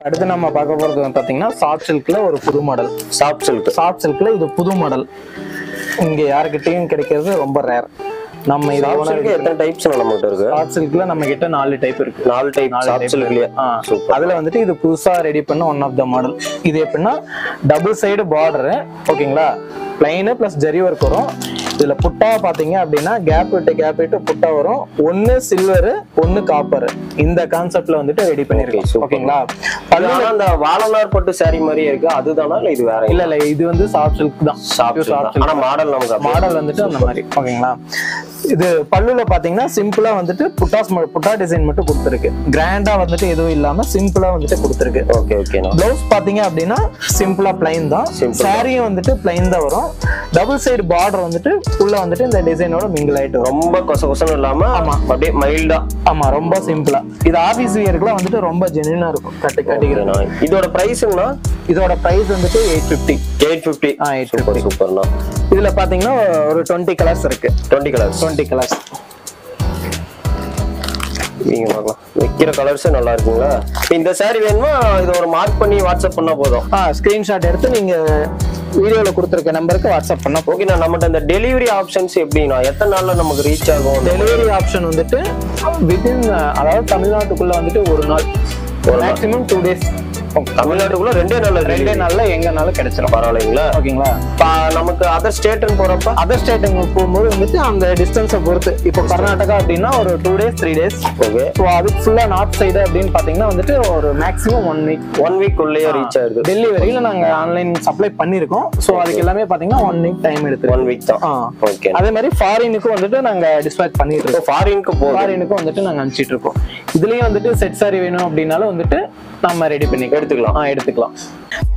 அடுத்து நம்ம பார்க்க போறது வந்து பாத்தீங்கன்னா சாஃப்ட் சில்க்ல ஒரு புது மாடல் சாஃப்ட் சில்க் சாஃப்ட் சில்க்ல இது புது மாடல் இங்க யாருக்கிட்டையும் கிடைக்கிறது ரொம்ப ரேர் நம்ம இது சாஃப்ட் சில்க் எத்தனை டைப்ஸ் நம்மகிட்ட இருக்கு சாஃப்ட் சில்க்ல நம்ம கிட்ட நாலு டைப் இருக்கு நாலு டைப் சாஃப்ட் சில்க்லயே ஆ, சூப்பர் அதுல வந்துட்டு இது புதுசா ரெடி பண்ண ஒன் ஆஃப் த மாடல் இது எப்படின்னா டபுள் சைடு பார்டர் ஓகேங்களா பிளைனு பிளஸ் ஜரி ஒர்க் வரும் இதுல புட்டா பாத்தீங்க அப்படின்னா கேப் விட்டு கேப் விட்டு புட்டா வரும் ஒன்னு சில்வர் ஒன்னு காப்பர் இந்த கான்செப்ட்ல வந்துட்டு ரெடி பண்ணிருக்கோம் super. ஓகேங்களா அது ஆனா அந்த வாழநார் பட்டு saree மாதிரியே இருக்கு அதுதானா இல்ல இது வேற இல்ல இல்ல இது வந்து சாஃப்ட் சில்க் தான் சாஃப்ட் Pure soft சில்க் ஆனா மாடல் நமக்கு அப்படியே மாடல் வந்துட்டு அந்த மாதிரி ஓகேங்களா இது பல்லுல பாத்தீங்கன்னா சிம்பிளா வந்துட்டு புட்டாஸ் ம- புட்டா டிசைன் மட்டும் கொடுத்துருக்கு கிராண்டா வந்துட்டு எதுவும் இல்லாம சிம்பிளா வந்துட்டு கொடுத்துருக்கு ஓகே ஓகேண்ணா பிளவுஸ் பாத்தீங்க அப்படின்னா சிம்பிளா பிளைன் தான் Simple சாரியும் வந்துட்டு பிளைன் தான் வரும் டபுள் சைடு பார்டர் வந்துட்டு உள்ள வந்துட்டு இந்த டிசைனோட மிங்கிள் ஆயிட்டு வரும் ரொம்ப கொச கொசன்னு இல்லாம ஆமா. அப்படியே மைல்டா ஆமா ரொம்ப சிம்பிளா இது ஆபீஸ் வியருக்குலாம் வந்துட்டு ரொம்ப ஜென்யூனா இருக்கும் கட்டு கட்டிக்கிறது இதோட பிரைஸுங்கண்ணா இதோட பிரைஸ் வந்துட்டு எயிட் ஃபிஃப்டி எயிட் ஃபிஃப்டி ஆ எயிட் சூப்பர் சூப்பர்ண்ணா இதுல பாத்தீங்கன்னா ஒரு டுவெண்ட்டி கலர்ஸ் இருக்கு டுவெண்ட்டி கலர்ஸ் டுவெண்ட்டி கலர்ஸ் நீங்க பார்க்கலாம் வைக்கிற கலர்ஸ் நல்லா இருக்குங்களா இப்ப இந்த saree வேணுமா இதை ஒரு மார்க் பண்ணி வாட்ஸ்அப் பண்ணா போதும் ஆ ஸ்கிரீன்ஷாட் எடுத்து நீங்க வீடியோல கொடுத்துருக்க நம்பருக்கு வாட்ஸ்அப் பண்ண போகும் ஓகேண்ணா நம்மகிட்ட இந்த டெலிவரி ஆப்ஷன்ஸ் எப்படிண்ணா எத்தனை நாள்ல நமக்கு ரீச் ஆகும் டெலிவரி ஆப்ஷன் வந்துட்டு வித்தின் அதாவது தமிழ்நாட்டுக்குள்ள வந்துட்டு ஒரு நாள் மேக்ஸிமம் டூ டேஸ் தமிழ்நாட்டுக்குள்ள ரெண்டே நாள்ல ரெண்டே நாள்ல எங்கனாலும் கிடைச்சிரும் பரவாயில்லைங்களா ஓகேங்களா இப்ப நமக்கு அதர் ஸ்டேட்னு போறப்ப அதர் ஸ்டேட்டுங்களுக்கு போகும்போது வந்துட்டு அந்த டிஸ்டன்ஸை பொறுத்து இப்போ கர்நாடகா அப்படின்னா ஒரு two days three days okay so அதுக்கு ஃபுல்லா நார்த் சைடு அப்படின்னு பாத்தீங்கன்னா வந்துட்டு ஒரு maximum one week one week உள்ளேயே ரீச் ஆயிருது டெல்லி வரையில நாங்க ஆன்லைன் சப்ளை பண்ணிருக்கோம் ஸோ அதுக்கு எல்லாமே பாத்தீங்கன்னா ஒன் வீக் டைம் எடுத்து ஒன் வீக் தான் ஆ ஓகே அதே மாதிரி ஃபாரினுக்கும் வந்துட்டு நாங்க டிஸ்பேச் பண்ணிட்டு இருக்கோம் இப்போ ஃபாரினுக்கு போகுது ஃபாரினுக்கும் வந்துட்டு நாங்க அனுப்பிச்சிட்டு இருக்கோம் இதுலயும் வந்துட்டு செட் சாரி வேணும் அப்படின்னாலும் வந்துட்டு நம்ம ரெடி பண்ணி எடுத்துக்கலாம் ஆ எடுத்துக்கலாம்